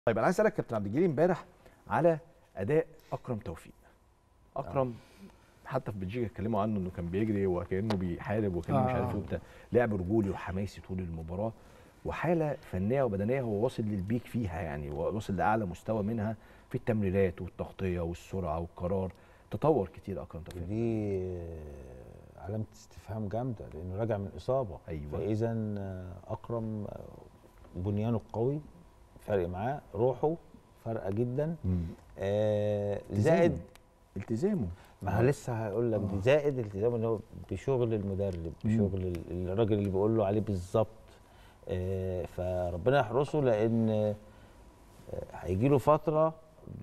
طيب انا عايز اسالك كابتن عبد الجليل امبارح على اداء اكرم توفيق اكرم حتى في بلجيكا اتكلموا عنه انه كان بيجري وكانه بيحارب وكانه مش عارف ايه آه. وبتاع لعب رجولي وحماسي طول المباراه وحاله فنيه وبدنيه هو واصل للبيك فيها يعني واصل لاعلى مستوى منها في التمريرات والتغطيه والسرعه والقرار تطور كتير اكرم توفيق دي علامة استفهام جامدة لأنه راجع من إصابة أيوة. فإذا أكرم بنيانه قوي فرق معاه روحه فارقة جدا آه زائد التزامه ما أنا لسه هقول لك دي زائد التزامه ان هو بشغل المدرب بشغل ال- الراجل اللي بيقول له عليه بالظبط آه فربنا يحرسه لان آه هيجي له فتره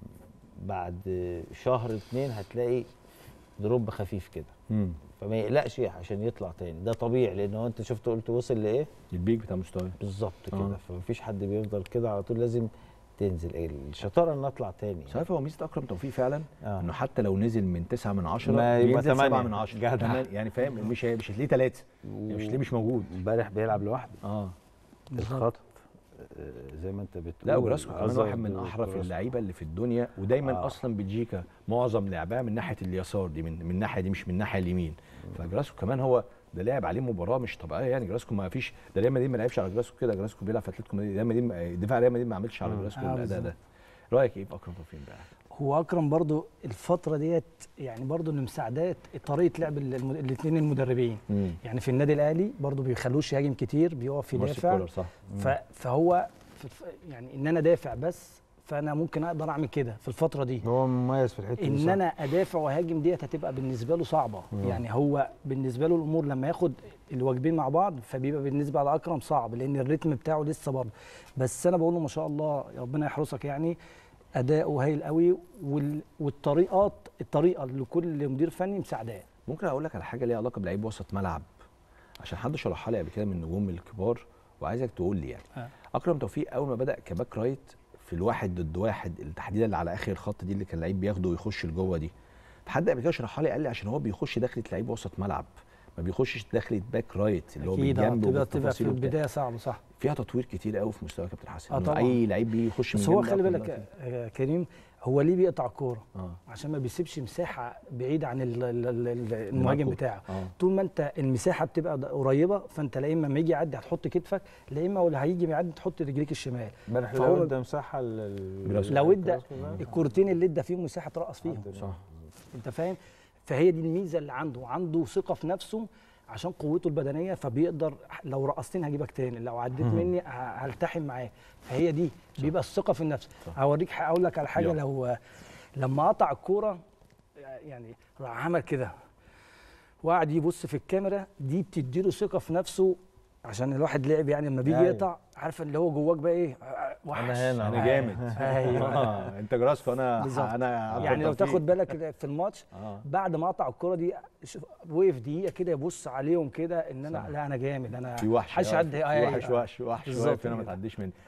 بعد شهر اتنين هتلاقي دروب خفيف كده مم. فما يقلقش عشان يطلع تاني ده طبيعي لان هو انت شفت قلت وصل لايه البيك بتاع مستواه بالظبط آه. كده فمفيش حد بيفضل كده على طول لازم تنزل الشطاره ان اطلع تاني مش عارف هو ميزه اكرم توفيق فعلا آه. انه حتى لو نزل من 9 من 10 ما يبقى بينزل 7 تمانية. من 10 جدع. تمام، يعني فاهم مش هي- مش هتلاقيه 3 يعني مش هتلاقيه مش موجود امبارح بيلعب لوحده اه الخط آه، زي ما انت بتقول لا وجراسكو كمان عزب واحد من احرف وجراسكو. اللعيبه اللي في الدنيا ودايما آه. آه. اصلا بلجيكا معظم لعبها من ناحيه اليسار دي من من الناحيه دي مش من الناحيه اليمين فجراسكو كمان هو ده لعب عليه مباراه مش طبيعيه يعني جراسكو ما فيش ده ريال مدريد ما لعبش على جراسكو كده جراسكو بيلعب في اتلتيكو مدريد ريال مدريد ما- دفاع ريال مدريد ما عملش على آه. جراسكو آه، الاداء ده بالظبط. رايك ايه في اكرم توفيق امبارح؟ هو اكرم برضو الفتره ديت يعني برضو اللي مساعدات طريقه لعب الاثنين المدربين يعني في النادي الاهلي برضو بيخلوش يهاجم كتير بيقف مارسيل يدافع كولر صح ف- فهو في- في- يعني ان انا دافع بس فانا ممكن اقدر اعمل كده في الفتره دي هو مميز في الحته دي ان صح. انا ادافع واهاجم ديت هتبقى بالنسبه له صعبه يعني هو بالنسبه له الامور لما ياخد الواجبين مع بعض فبيبقى بالنسبه لاكرم صعب لان الريتم بتاعه لسه برضه بس انا بقول له ما شاء الله ربنا يحرسك يعني اداؤه هايل قوي وال- والطريقات الطريقه اللي كل مدير فني مساعداه ممكن اقول لك على حاجه ليها علاقه بلعيب وسط ملعب عشان حد شرحها لي قبل كده من النجوم الكبار وعايزك تقول لي يعني آه. اكرم توفيق اول ما بدا كباك رايت في الواحد ضد واحد تحديدا اللي على اخر الخط دي اللي كان اللعيب بياخده ويخش لجوه دي حد قبل كده شرحها لي قال لي عشان هو بيخش داخله لعيب وسط ملعب ما بيخشش داخله باك رايت اللي هو اكيد آه، بالجنب تبقى تبقى في وبالتفاصيل وبتاع. البدايه صعبه صح فيها تطوير كتير قوي في مستوى كابتن حسن آه إنه طبعاً. اي لعيب بيخش من بس هو جنب خلي أكرم بالك دلوقتي. يا كريم هو ليه بيقطع الكوره اه عشان ما بيسيبش مساحه بعيده عن ال- ال- ال- ال- المهاجم الكورة. بتاعه اه طول ما انت المساحه بتبقى د- قريبه فانت لا اما لما يجي يعدي هتحط كتفك لا اما ولا هيجي يعدي تحط رجليك الشمال امبارح فهو- لو ادى مساحه لل- جراسكو. لو ادى جراسكو ده. الكورتين اللي ادى فيهم مساحه ترقص فيهم صح انت فاهم فهي دي الميزه اللي عنده عنده ثقه في نفسه عشان قوته البدنيه فبيقدر لو رقصتين هجيبك تاني لو عديت مني ه- هلتحم معاه فهي دي بيبقى الثقه في النفس صح. هوريك ح- اقول لك على حاجه يلا. لو لما قطع الكوره يعني راح عمل كده وقعد يبص في الكاميرا دي بتديله ثقه في نفسه عشان الواحد لعب يعني لما بيجي أيوة. يقطع عارف اللي هو جواك بقى ايه وحش أنا هنا. انا جامد ايوه آه، انت جراسكو انا بالظبط. انا أكرم يعني لو توفيق. تاخد بالك في الماتش اه بعد ما قطع الكرة دي شوف- وقف دقيقة كده يبص عليهم كده ان انا صح. لا انا جامد انا في وحش حدش آه، عد في وحش وحش وحش بالظبط واقف هنا ما كده. تعديش مني